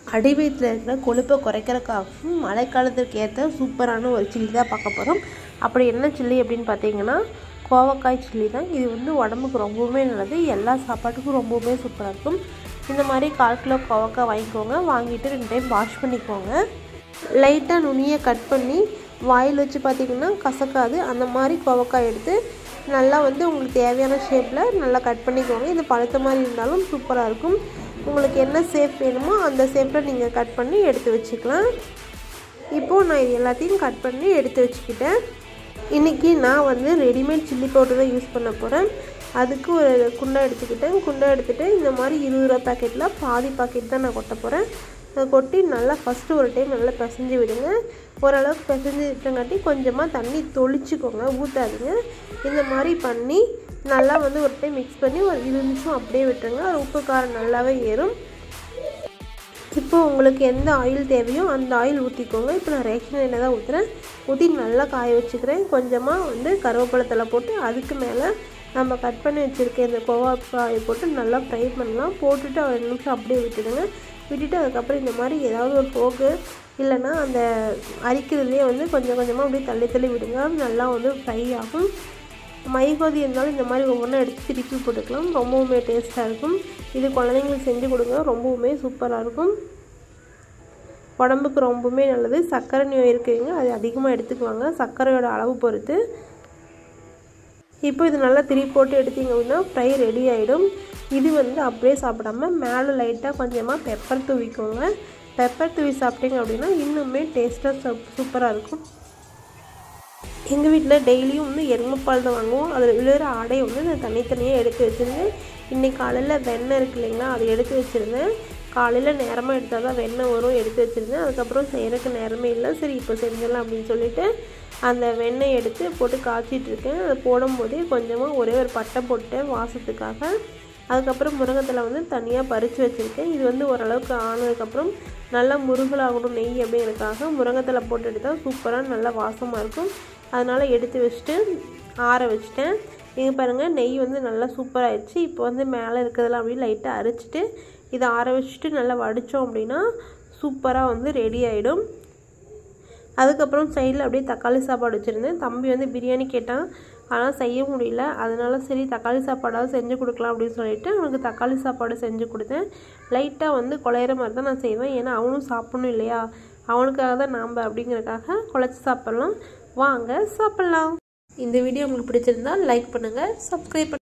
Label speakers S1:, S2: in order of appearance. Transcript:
S1: அடி வயிற்றில் இருக்கிற கொழுப்பை குறைக்கிறதுக்காகவும் மழைக்காலத்துக்கு ஏற்ற சூப்பரான ஒரு சில்லி தான் பார்க்க போகிறோம் அப்படி என்ன சில்லி அப்படின்னு பார்த்தீங்கன்னா கோவக்காய் சில்லி தான் இது வந்து உடம்புக்கு ரொம்பவுமே நல்லது எல்லா சாப்பாட்டுக்கும் ரொம்பவுமே சூப்பராக இருக்கும் இந்த மாதிரி கால் கிலோ கோவக்காய் வாங்கிக்கோங்க வாங்கிட்டு ரெண்டு டைம் வாஷ் பண்ணிக்கோங்க லைட்டாக நுனியை கட் பண்ணி வாயில் வச்சு பார்த்திங்கன்னா கசக்காது அந்த மாதிரி கோவக்காய் எடுத்து நல்லா வந்து உங்களுக்கு தேவையான ஷேப்பில் நல்லா கட் பண்ணிக்கோங்க இது பழுத்த மாதிரி இருந்தாலும் சூப்பராக இருக்கும் உங்களுக்கு என்ன ஷேப் வேணுமோ அந்த ஷேப்பில் நீங்கள் கட் பண்ணி எடுத்து வச்சுக்கலாம் இப்போது நான் இது எல்லாத்தையும் கட் பண்ணி எடுத்து வச்சுக்கிட்டேன் இன்றைக்கி நான் வந்து ரெடிமேட் சில்லி பவுடர் தான் யூஸ் பண்ண போகிறேன் அதுக்கு ஒரு குண்டை எடுத்துக்கிட்டேன் குண்டை எடுத்துகிட்டு இந்த மாதிரி இருபது ரூபா பேக்கெட்டில் பாதி பாக்கெட் தான் நான் கொட்ட போகிறேன் அதை கொட்டி நல்லா ஃபஸ்ட்டு ஒரு டைம் நல்லா பிசைஞ்சு விடுங்க ஓரளவுக்கு பிசைஞ்சு விட்டங்காட்டி கொஞ்சமாக தண்ணி தொளிச்சிக்கோங்க ஊற்றாதீங்க இந்த மாதிரி பண்ணி நல்லா வந்து ஒரு டைம் மிக்ஸ் பண்ணி ஒரு இருபது நிமிஷம் அப்படியே விட்டுருங்க அது உப்பு காரம் நல்லாவே ஏறும் இப்போ உங்களுக்கு எந்த ஆயில் தேவையோ அந்த ஆயில் ஊற்றிக்கோங்க இப்போ நான் ரேஷன் ஆயில் தான் ஊற்றுறேன் ஊற்றி நல்லா காய வச்சுக்கிறேன் கொஞ்சமாக வந்து கருவேப்பிலத்தலை போட்டு அதுக்கு மேலே நம்ம கட் பண்ணி வச்சுருக்க இந்த கோவாக்காயை போட்டு நல்லா ஃப்ரை பண்ணலாம் போட்டுட்டு ஒரு ரெண்டு நிமிஷம் அப்படியே விட்டுடுங்க விட்டுட்டு அதுக்கப்புறம் இந்த மாதிரி ஏதாவது ஒரு ஃபோக்கு இல்லைன்னா அந்த அரிக்கிறதுலேயே வந்து கொஞ்சம் கொஞ்சமாக அப்படியே தள்ளி தள்ளி விடுங்க நல்லா வந்து ஃப்ரை ஆகும் மைகோதி இருந்தாலும் இந்த மாதிரி ஒவ்வொன்றும் எடுத்து திருப்பி போட்டுக்கலாம் ரொம்பவுமே டேஸ்ட்டாக இருக்கும் இது குழந்தைங்களுக்கு செஞ்சு கொடுங்க ரொம்பவுமே சூப்பராக இருக்கும் உடம்புக்கு ரொம்பவுமே நல்லது சர்க்கரை நோய் இருக்குங்க அது அதிகமாக எடுத்துக்குவாங்க சர்க்கரையோட அளவு பொறுத்து இப்போ இது நல்லா திருப்பி போட்டு எடுத்திங்க அப்படின்னா ஃப்ரை ரெடி ஆகிடும் இது வந்து அப்படியே சாப்பிடாம மேலே லைட்டாக கொஞ்சமாக பெப்பர் தூவிக்கோங்க பெப்பர் தூவி சாப்பிட்டீங்க அப்படின்னா இன்னுமே டேஸ்ட்டாக சூப்பராக இருக்கும் எங்கள் வீட்டில் டெய்லியும் வந்து எருமைப்பால் தான் வாங்குவோம் அதில் விழுகிற ஆடையை வந்து நான் தனித்தனியாக எடுத்து வச்சுருந்தேன் இன்றைக்கி காலையில் வெண்ணெய் இருக்கு இல்லைங்களா அதை எடுத்து வச்சுருந்தேன் காலையில் நேரமாக எடுத்தால் தான் வெண்ணெய் வரும் எடுத்து வச்சுருந்தேன் அதுக்கப்புறம் செய்கிறதுக்கு நேரமே இல்லை சரி இப்போ செஞ்சிடலாம் அப்படின்னு சொல்லிட்டு அந்த வெண்ணெய் எடுத்து போட்டு காய்ச்சிட்டு இருக்கேன் அதை போடும்போதே கொஞ்சமாக ஒரே ஒரு பட்டை போட்டேன் வாசத்துக்காக அதுக்கப்புறம் முருங்கத்தில் வந்து தனியாக பறித்து வச்சுருக்கேன் இது வந்து ஓரளவுக்கு ஆனதுக்கப்புறம் நல்லா முருகலாகணும் நெய் அப்படிங்கிறதுக்காக முருங்கத்தில் போட்டு எடுத்தால் சூப்பராக நல்லா வாசமாக இருக்கும் அதனால் எடுத்து வச்சுட்டு ஆற வச்சுட்டேன் நீங்கள் பாருங்கள் நெய் வந்து நல்லா சூப்பராகிடுச்சு இப்போ வந்து மேலே இருக்கிறதெல்லாம் அப்படியே லைட்டாக அரைச்சிட்டு இதை ஆற வச்சுட்டு நல்லா வடித்தோம் அப்படின்னா சூப்பராக வந்து ரெடி ஆகிடும் அதுக்கப்புறம் சைடில் அப்படியே தக்காளி சாப்பாடு வச்சுருந்தேன் தம்பி வந்து பிரியாணி கேட்டான் ஆனால் செய்ய முடியல அதனால சரி தக்காளி சாப்பாடாவது செஞ்சு கொடுக்கலாம் அப்படின்னு சொல்லிட்டு அவனுக்கு தக்காளி சாப்பாடு செஞ்சு கொடுத்தேன் லைட்டாக வந்து குழையிற மாதிரி தான் நான் செய்வேன் ஏன்னா அவனும் சாப்பிடணும் இல்லையா அவனுக்காக தான் நாம் அப்படிங்கிறதுக்காக குழச்சி சாப்பிட்லாம் வாங்க சாப்பிட்லாம் இந்த வீடியோ உங்களுக்கு பிடிச்சிருந்தா லைக் பண்ணுங்கள் சப்ஸ்கிரைப்